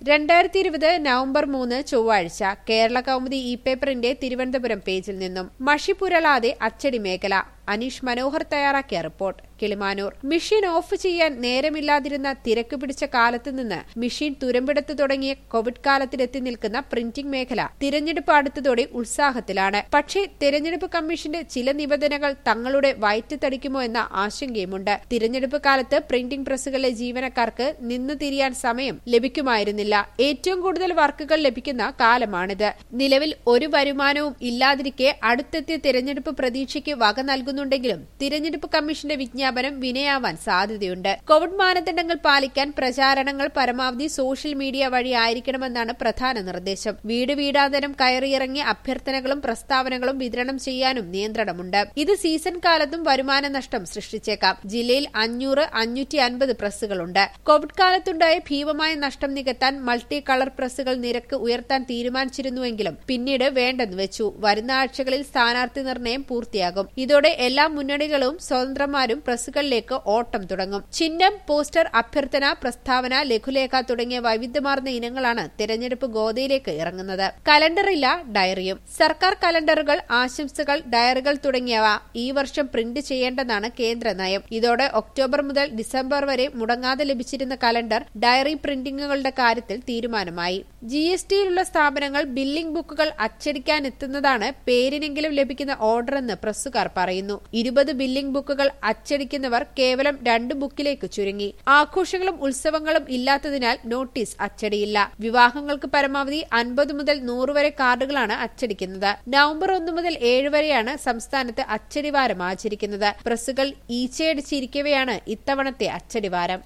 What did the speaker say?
രണ്ടായിരത്തി ഇരുപത് നവംബർ മൂന്ന് ചൊവ്വാഴ്ച കേരള കൗമുദി ഇ പേപ്പറിന്റെ തിരുവനന്തപുരം പേജിൽ നിന്നും മഷിപുരളാതെ അച്ചടി മേഖല അനീഷ് മനോഹർ തയ്യാറാക്കിയ റിപ്പോർട്ട് കിളിമാനൂർ മെഷീൻ ഓഫ് ചെയ്യാൻ നേരമില്ലാതിരുന്ന തിരക്ക് പിടിച്ച കാലത്ത് നിന്ന് മെഷീൻ തുരമ്പെടുത്തു തുടങ്ങിയ കോവിഡ് കാലത്തിലെത്തി നിൽക്കുന്ന പ്രിന്റിംഗ് മേഖല തിരഞ്ഞെടുപ്പ് അടുത്തതോടെ ഉത്സാഹത്തിലാണ് പക്ഷേ തിരഞ്ഞെടുപ്പ് കമ്മീഷന്റെ ചില നിബന്ധനകൾ തങ്ങളുടെ വയറ്റത്തടിക്കുമോ എന്ന ആശങ്കയുമുണ്ട് തിരഞ്ഞെടുപ്പ് കാലത്ത് പ്രിന്റിംഗ് പ്രസ്സുകളിലെ ജീവനക്കാർക്ക് നിന്ന് തിരിയാൻ സമയം ലഭിക്കുമായിരുന്നില്ല ഏറ്റവും കൂടുതൽ വർക്കുകൾ ലഭിക്കുന്ന കാലമാണിത് നിലവിൽ ഒരു വരുമാനവും ഇല്ലാതിരിക്കെ അടുത്തെത്തിയ തിരഞ്ഞെടുപ്പ് പ്രതീക്ഷയ്ക്ക് വക നൽകുന്നുണ്ടെങ്കിലും തിരഞ്ഞെടുപ്പ് കമ്മീഷന്റെ വിജ്ഞാപനം വിനയാവാൻ സാധ്യതയുണ്ട് കോവിഡ് മാനദണ്ഡങ്ങൾ പാലിക്കാൻ പ്രചാരണങ്ങൾ പരമാവധി സോഷ്യൽ മീഡിയ വഴി ആയിരിക്കണമെന്നാണ് പ്രധാന നിർദ്ദേശം വീട് വീടാന്തരം കയറിയിറങ്ങിയ അഭ്യർത്ഥനകളും പ്രസ്താവനകളും വിതരണം ചെയ്യാനും നിയന്ത്രണമുണ്ട് ഇത് സീസൺ കാലത്തും വരുമാന നഷ്ടം സൃഷ്ടിച്ചേക്കാം ജില്ലയിൽ അഞ്ഞൂറ് അഞ്ഞൂറ്റി അൻപത് പ്രസ്സുകളുണ്ട് കോവിഡ് കാലത്തുണ്ടായ ഭീമമായ നഷ്ടം നികത്താൻ മൾട്ടി കളർ പ്രസ്സുകൾ നിരക്ക് ഉയർത്താൻ തീരുമാനിച്ചിരുന്നുവെങ്കിലും പിന്നീട് വേണ്ടെന്ന് വെച്ചു വരുന്ന ആഴ്ചകളിൽ സ്ഥാനാർത്ഥി നിർണയം പൂർത്തിയാകും ഇതോടെ എല്ലാ മുന്നണികളും സ്വതന്ത്രന്മാരും പ്രസ്സുകളിലേക്ക് ഓട്ടം തുടങ്ങും ചിഹ്നം പോസ്റ്റർ അഭ്യർത്ഥന പ്രസ്താവന ലഘുലേഖ തുടങ്ങിയ വൈവിധ്യമാർന്ന ഇനങ്ങളാണ് തിരഞ്ഞെടുപ്പ് ഗോതയിലേക്ക് ഇറങ്ങുന്നത് കലണ്ടറില്ല ഡയറിയും സർക്കാർ കലണ്ടറുകൾ ആശംസകൾ ഡയറികൾ തുടങ്ങിയവ ഈ വർഷം പ്രിന്റ് ചെയ്യേണ്ടെന്നാണ് കേന്ദ്ര നയം ഇതോടെ ഒക്ടോബർ മുതൽ ഡിസംബർ വരെ മുടങ്ങാതെ ലഭിച്ചിരുന്ന കലണ്ടർ ഡയറി പ്രിന്റിംഗുകളുടെ കാര്യത്തിൽ തീരുമാനമായി ജി എസ് ടിയിലുള്ള സ്ഥാപനങ്ങൾ ബില്ലിംഗ് ബുക്കുകൾ അച്ചടിക്കാനെത്തുന്നതാണ് പേരിനെങ്കിലും ലഭിക്കുന്ന ഓർഡറെന്ന് പ്രസ്സുകാർ പറയുന്നു ഇരുപത് ബില്ലിംഗ് ബുക്കുകൾ അച്ചടിക്കുന്നവർ കേവലം രണ്ട് ബുക്കിലേക്ക് ചുരുങ്ങി ആഘോഷങ്ങളും ഉത്സവങ്ങളും ഇല്ലാത്തതിനാൽ നോട്ടീസ് അച്ചടിയില്ല വിവാഹങ്ങൾക്ക് പരമാവധി അൻപത് മുതൽ നൂറ് വരെ കാർഡുകളാണ് അച്ചടിക്കുന്നത് നവംബർ ഒന്ന് മുതൽ ഏഴ് വരെയാണ് സംസ്ഥാനത്ത് അച്ചടിവാരം ആചരിക്കുന്നത് പ്രസ്സുകൾ ഈച്ചയടിച്ചിരിക്കവെയാണ് ഇത്തവണത്തെ അച്ചടിവാരം